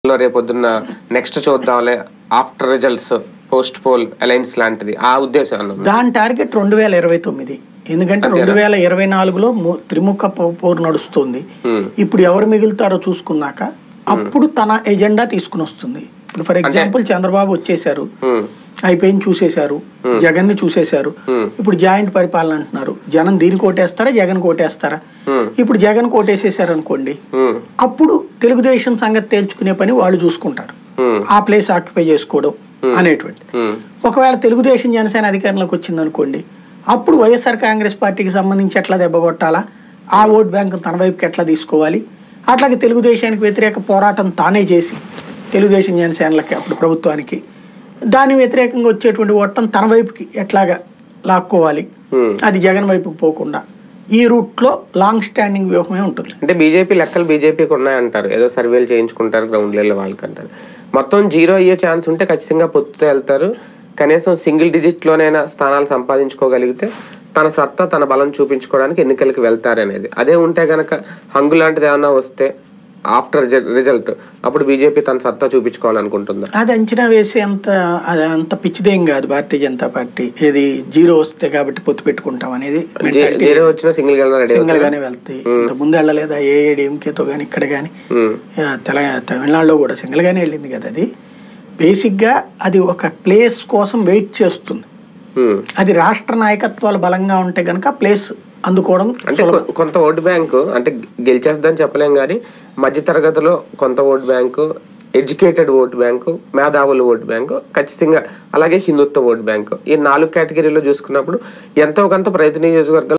లో రేపొద్దున్న నెక్స్ట్ చూద్దాంలే after results post poll alliance లాంటిది ఆ ఉద్దేశం అన్నది దాని టార్గెట్ రెండు వేల ఇరవై తొమ్మిది ఎందుకంటే రెండు వేల ఇరవై నాలుగులో ము- త్రిముఖ పో- పోరు నడుస్తుంది Hmm. ఇప్పుడు ఎవరు మిగులుతారో చూసుకున్నాక అప్పుడు తన ఎజెండా తీసుకుని వస్తుంది ఇప్పుడు ఫర్ ఎగ్జాంపుల్ చంద్రబాబు వచ్చేసారు Hmm. అయిపోయింది చూసేశారు జగన్ ని చూసేశారు Hmm. ఇప్పుడు జాయింట్ పరిపాలన అంటున్నారు జనం దీనికి కోటేస్తారా జగన్ కోటేస్తారా Hmm. ఇప్పుడు జగన్ కోటేసేసారు అనుకోండి Hmm. అప్పుడు తెలుగుదేశం సంగతి తేల్చుకునే పని వాళ్ళు చూసుకుంటారు Hmm. ఆ ప్లేస్ ఆక్యుపై చేసుకోవడం అనేటువంటి Hmm. ఒకవేళ తెలుగుదేశం జనసేన అధికారంలోకి వచ్చింది అనుకోండి అప్పుడు వైఎస్ఆర్ కాంగ్రెస్ పార్టీకి సంబంధించి ఎట్లా దెబ్బ కొట్టాలా ఆ ఓట్ బ్యాంక్ తన వైపుకి ఎట్లా తీసుకోవాలి అట్లాగే తెలుగుదేశానికి వ్యతిరేక పోరాటం తానే చేసి తెలుగుదేశం జనసేనలకి అప్పుడు ప్రభుత్వానికి దాని వ్యతిరేకంగా వచ్చేటువంటి ఓటం తన వైపుకి ఎట్లాగా లాక్కోవాలి Hmm. అది జగన్ వైపుకి పోకుండా ఈ రూట్లో లాంగ్ స్టాండింగ్ వ్యూహమే ఉంటుంది అంటే బీజేపీ లెక్కలు బీజేపీకి ఉన్నాయంటారు ఏదో సర్వేలు చేయించుకుంటారు గ్రౌండ్ లెవెల్ వాళ్ళకి అంటారు మొత్తం జీరో అయ్యే ఛాన్స్ ఉంటే ఖచ్చితంగా పొత్తుతో వెళ్తారు కనీసం సింగిల్ డిజిట్ లోనైనా స్థానాలు సంపాదించుకోగలిగితే తన సత్తా తన బలం చూపించుకోవడానికి ఎన్నికలకి వెళ్తారు అనేది అదే ఉంటే గనక హంగు లాంటిది ఏమన్నా వస్తే ఆఫ్టర్ రిజల్ట్ అప్పుడు బీజేపీ తన సత్తా చూపించుకోవాలనుకుంటుందా అది అంచనా వేసే అంత అది అంత పిచ్చిదేం కాదు భారతీయ జనతా పార్టీ ఇది జీరో వస్తే కాబట్టి పొత్తు పెట్టుకుంటాం అనేది జే- జీరో వచ్చినా సింగిల్ గా రెడీ సింగిల్ గానే వెళ్తాయి ఇంత ముందు వెళ్ళలేదా ఏ ఏడీఎంకేతో కానీ ఇక్కడ కానీ తెలంగాణ తమిళనాడులో కూడా సింగిల్ గానే వెళ్ళింది కదా అది బేసిక్ గా అది ఒక ప్లేస్ కోసం వెయిట్ చేస్తుంది అది రాష్ట్ర నాయకత్వాలు బలంగా ఉంటే కనుక ప్లేస్ అందుకోవడం అంటే కొ- కొంత ఓటు బ్యాంకు అంటే గెలిచేస్తుందని చెప్పలేం కానీ మధ్య తరగతిలో కొంత vote bank educated vote bank మేధావుల ఓటు బ్యాంకు ఖచ్చితంగా అలాగే హిందుత్వ ఓటు బ్యాంకు ఈ నాలుగు కేటగిరీలో చూసుకున్నప్పుడు ఎంతో కొంత ప్రతి నియోజకవర్గాలు